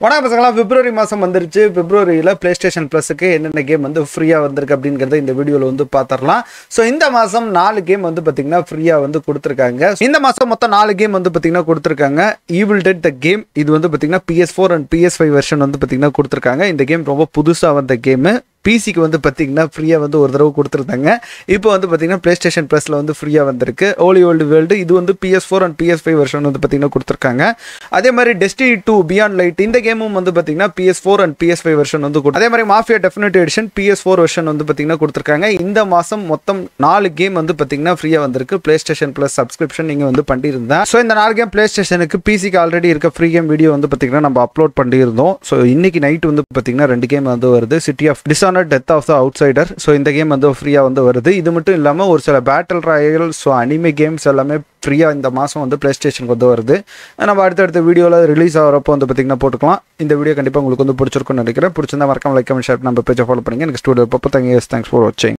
வணக்கம் பசங்களா பிப்ரவரி மாதம் வந்துருச்சு பிப்ரவரியில் ப்ளே ஸ்டேஷன் ப்ளஸுக்கு என்னென்ன கேம் வந்து ஃப்ரீயாக வந்திருக்கு அப்படிங்கிறத இந்த வீடியோவில் வந்து பார்த்துடலாம் ஸோ இந்த மாதம் நாலு கேம் வந்து பார்த்திங்கன்னா ஃப்ரீயாக வந்து கொடுத்துருக்காங்க இந்த மாதம் மொத்தம் நாலு கேம் வந்து பார்த்திங்கன்னா கொடுத்துருக்காங்க ஈவில் டெட் த கேம் இது வந்து பார்த்திங்கன்னா PS four and PS five version வந்து பார்த்திங்கன்னா கொடுத்துருக்காங்க இந்த கேம் ரொம்ப புதுசாக வந்த கேமு பிசிக்கு வந்து பார்த்திங்கன்னா ஃப்ரீயாக வந்து ஒரு தடவை கொடுத்துருந்தாங்க இப்போ வந்து பார்த்திங்கன்னா ப்ளே ஸ்டேஷன் ப்ளஸில் வந்து ஃப்ரீயாக வந்திருக்கு ஓலி வேர்ல்டு வேர்ல்டு இது வந்து PS four and PS five version வந்து பார்த்திங்கன்னா கொடுத்துருக்காங்க அதே மாதிரி டெஸ்டி டூ பியாண்ட் லைட் இந்த கேமும் வந்து பார்த்திங்கன்னா PS four and PS five version வந்து கொடு- அதே மாதிரி Mafia Definitive Edition PS four version வந்து பார்த்திங்கன்னா கொடுத்துருக்காங்க இந்த மாதம் மொத்தம் நாலு கேம் வந்து பார்த்திங்கன்னா ஃப்ரீயாக வந்திருக்கு ப்ளே ஸ்டேஷன் ப்ளஸ் சப்ஸ்கிரிப்ஷன் நீங்கள் வந்து பண்ணியிருந்தேன் ஸோ இந்த நாலு கேம் ப்ளே ஸ்டேஷனுக்கு பிசிக்கு ஆல்ரெடி இருக்க ஃப்ரீ கேம் வீடியோ வந்து பார்த்திங்கன்னா நம்ம அப்லோட் பண்ணியிருந்தோம் ஸோ இன்னைக்கு நைட் வந்து பார்த்திங்கன்னா ரெண்டு கேம் வந்து வருது city of dishonour death of the outsider so இந்த கேம் வந்து ஃப்ரீயாக வந்து வருது இது மட்டும் இல்லாமல் ஒரு சில battle royale so anime games எல்லாமே ஃப்ரீயாக இந்த மாதம் வந்து ப்ளே ஸ்டேஷனுக்கு வந்து வருது நம்ம அடுத்தடுத்த வீடியோவில் ரிலீஸ் ஆகிறப்போ வந்து பார்த்திங்கன்னா போட்டுக்கலாம் இந்த வீடியோ கண்டிப்பாக உங்களுக்கு வந்து பிடிச்சிருக்கும்னு நினைக்கிறேன் பிடிச்சிருந்தா மறக்காம லைக் கமெண்ட் ஷேர் நம்ம பேஜை ஃபாலோ பண்ணுங்க எனக்கு ஸ்டூடியோ பப்போ தேங்க்ஸ் தேங்க்ஸ் ஃபார் வாட்சிங்